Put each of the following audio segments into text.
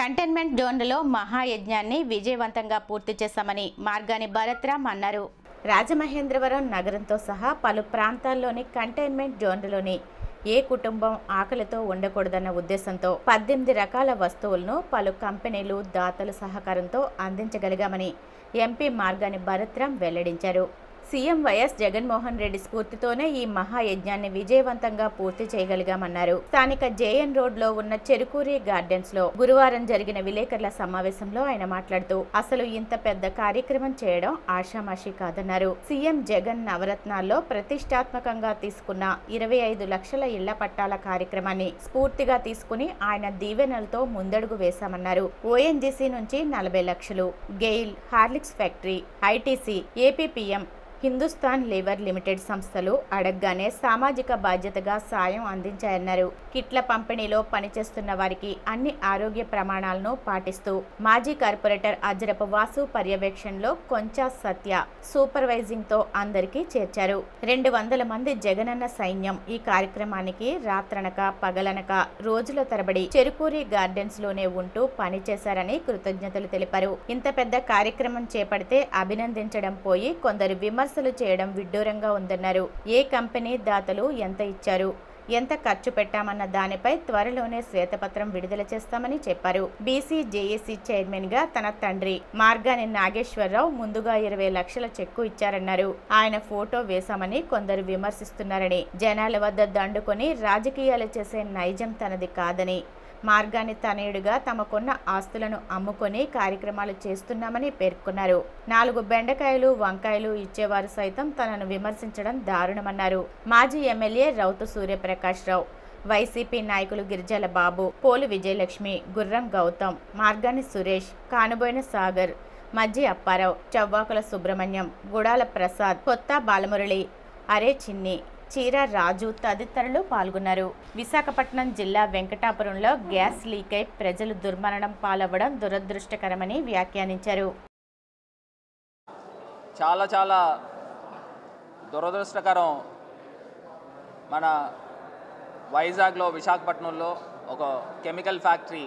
containment జోన్లలో మహాయజ్ఞాన్ని విజయవంతంగా పూర్తి చేశామని మార్గాని భరత్రామ్ అన్నారు రాజమహేంద్రవరం నగరంతో సహా పలు ప్రాంతాల్లోని కంటైన్మెంట్ జోన్లలోని ఏ కుటుంబం ఆకలితో ఉండకూడదన్న ఉద్దేశంతో పద్దెనిమిది రకాల వస్తువులను పలు కంపెనీలు దాతల సహకారంతో అందించగలిగామని ఎంపీ మార్గాని భరత్రామ్ వెల్లడించారు సీఎం వైఎస్ జగన్మోహన్ రెడ్డి స్ఫూర్తితోనే ఈ మహాయజ్ఞాన్ని విజయవంతంగా పూర్తి చేయగలిగామన్నారు స్థానిక జేఎన్ రోడ్ లో ఉన్న చెరుకూరి గార్డెన్స్ లో గురువారం జరిగిన విలేకరుల సమావేశంలో ఆయన మాట్లాడుతూ అసలు ఇంత పెద్ద కార్యక్రమం చేయడం ఆషామాషి కాదన్నారు సీఎం జగన్ నవరత్నాల్లో ప్రతిష్టాత్మకంగా తీసుకున్న ఇరవై ఐదు లక్షల ఇళ్ల పట్టాల కార్యక్రమాన్ని స్ఫూర్తిగా తీసుకుని ఆయన దీవెనలతో ముందడుగు వేశామన్నారు ఓఎన్జీసీ నుంచి నలభై లక్షలు గెయిల్ హార్లిక్స్ ఫ్యాక్టరీ ఐటీసీ ఏపీపీఎం హిందుస్థాన్ లివర్ లిమిటెడ్ సంస్థలు అడగగానే సామాజిక బాధ్యతగా సాయం అందించాయన్నారు కిట్ల పంపిణీలో పనిచేస్తున్న వారికి అన్ని ఆరోగ్య ప్రమాణాలను పాటిస్తూ మాజీ కార్పొరేటర్ అజరపు వాసు పర్యవేక్షణలో కొంచా సత్య సూపర్వైజింగ్ తో అందరికీ చేర్చారు రెండు వందల మంది జగనన్న సైన్యం ఈ కార్యక్రమానికి రాత్రనక పగలనక రోజుల తరబడి చెరుకూరి గార్డెన్స్ లోనే ఉంటూ పనిచేశారని కృతజ్ఞతలు తెలిపారు ఇంత పెద్ద కార్యక్రమం చేపడితే అభినందించడం పోయి కొందరు విమర్శలు చేయడం విడ్డూరంగా ఉందన్నారు ఏ కంపెనీ దాతలు ఎంత ఇచ్చారు ఎంత ఖర్చు పెట్టామన్న దానిపై త్వరలోనే శ్వేతపత్రం విడుదల చేస్తామని చెప్పారు బీసీ జేఏసీ చైర్మన్ గా తన తండ్రి మార్గాని నాగేశ్వరరావు ముందుగా ఇరవై లక్షల చెక్కు ఇచ్చారన్నారు ఆయన ఫోటో వేశామని కొందరు విమర్శిస్తున్నారని జనాల వద్ద దండుకొని రాజకీయాలు చేసే నైజం తనది కాదని మార్గాన్ని తనయుడిగా తమకున్న ఆస్తులను అమ్ముకొని కార్యక్రమాలు చేస్తున్నామని పేర్కొన్నారు నాలుగు బెండకాయలు వంకాయలు ఇచ్చేవారు సైతం తనను విమర్శించడం దారుణమన్నారు మాజీ ఎమ్మెల్యే రౌతు సూర్యప్రకాష్ రావు వైసీపీ నాయకులు గిరిజల బాబు పోలు విజయలక్ష్మి గుర్రం గౌతమ్ మార్గాని సురేష్ కానుబోయిన సాగర్ మజ్జి అప్పారావు చవ్వాకుల సుబ్రహ్మణ్యం గుడాల ప్రసాద్ కొత్త బాలమురళి అరే చిన్ని చీర రాజు తదితరులు పాల్గొన్నారు విశాఖపట్నం జిల్లా వెంకటాపురంలో గ్యాస్ లీక్ అయి ప్రజలు దుర్మరణం పాలవ్వడం దురదృష్టకరమని వ్యాఖ్యానించారు చాలా చాలా దురదృష్టకరం మన వైజాగ్లో విశాఖపట్నంలో ఒక కెమికల్ ఫ్యాక్టరీ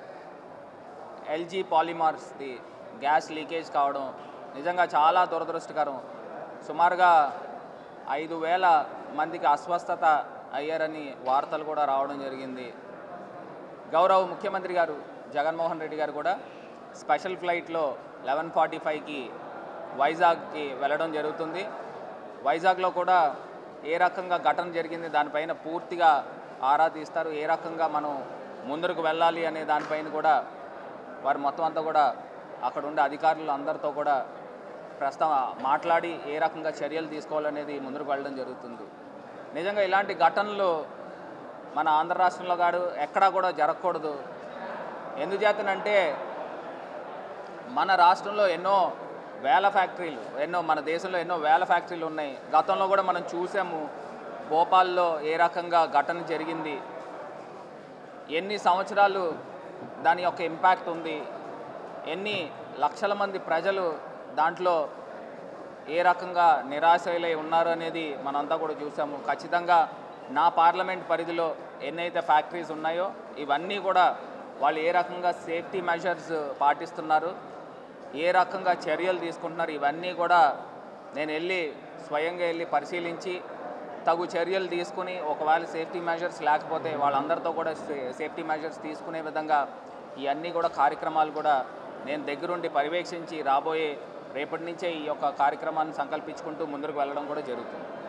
ఎల్జీ పాలిమార్స్ది గ్యాస్ లీకేజ్ కావడం నిజంగా చాలా దురదృష్టకరం సుమారుగా ఐదు వేల మందికి అస్వస్థత అయ్యారని వార్తలు కూడా రావడం జరిగింది గౌరవ ముఖ్యమంత్రి గారు జగన్మోహన్ రెడ్డి గారు కూడా స్పెషల్ ఫ్లైట్లో లెవెన్ ఫార్టీ ఫైవ్కి వైజాగ్కి వెళ్ళడం జరుగుతుంది వైజాగ్లో కూడా ఏ రకంగా ఘటన జరిగింది దానిపైన పూర్తిగా ఆరా తీస్తారు ఏ రకంగా మనం ముందరకు వెళ్ళాలి అనే దానిపైన కూడా వారు మొత్తం అంతా కూడా అక్కడ ఉండే అధికారులు అందరితో కూడా ప్రస్తుతం మాట్లాడి ఏ రకంగా చర్యలు తీసుకోవాలనేది ముందుకు వెళ్ళడం జరుగుతుంది నిజంగా ఇలాంటి ఘటనలు మన ఆంధ్ర రాష్ట్రంలో కాదు ఎక్కడా కూడా జరగకూడదు ఎందుచేతనంటే మన రాష్ట్రంలో ఎన్నో వేల ఫ్యాక్టరీలు ఎన్నో మన దేశంలో ఎన్నో వేల ఫ్యాక్టరీలు ఉన్నాయి గతంలో కూడా మనం చూసాము భోపాల్లో ఏ రకంగా ఘటన జరిగింది ఎన్ని సంవత్సరాలు దాని యొక్క ఇంపాక్ట్ ఉంది ఎన్ని లక్షల మంది ప్రజలు దాంట్లో ఏ రకంగా నిరాశలై ఉన్నారు అనేది మనంతా కూడా చూసాము ఖచ్చితంగా నా పార్లమెంట్ పరిధిలో ఎన్నైతే ఫ్యాక్టరీస్ ఉన్నాయో ఇవన్నీ కూడా వాళ్ళు ఏ రకంగా సేఫ్టీ మెజర్స్ పాటిస్తున్నారు ఏ రకంగా చర్యలు తీసుకుంటున్నారు ఇవన్నీ కూడా నేను వెళ్ళి స్వయంగా వెళ్ళి పరిశీలించి తగు చర్యలు తీసుకుని ఒకవేళ సేఫ్టీ మెజర్స్ లేకపోతే వాళ్ళందరితో కూడా సే- సేఫ్టీ మెజర్స్ తీసుకునే విధంగా ఇవన్నీ కూడా కార్యక్రమాలు కూడా నేను దగ్గరుండి పర్యవేక్షించి రాబోయే రేపటి నుంచే ఈ యొక్క కార్యక్రమాన్ని సంకల్పించుకుంటూ ముందుకు వెళ్ళడం కూడా జరుగుతుంది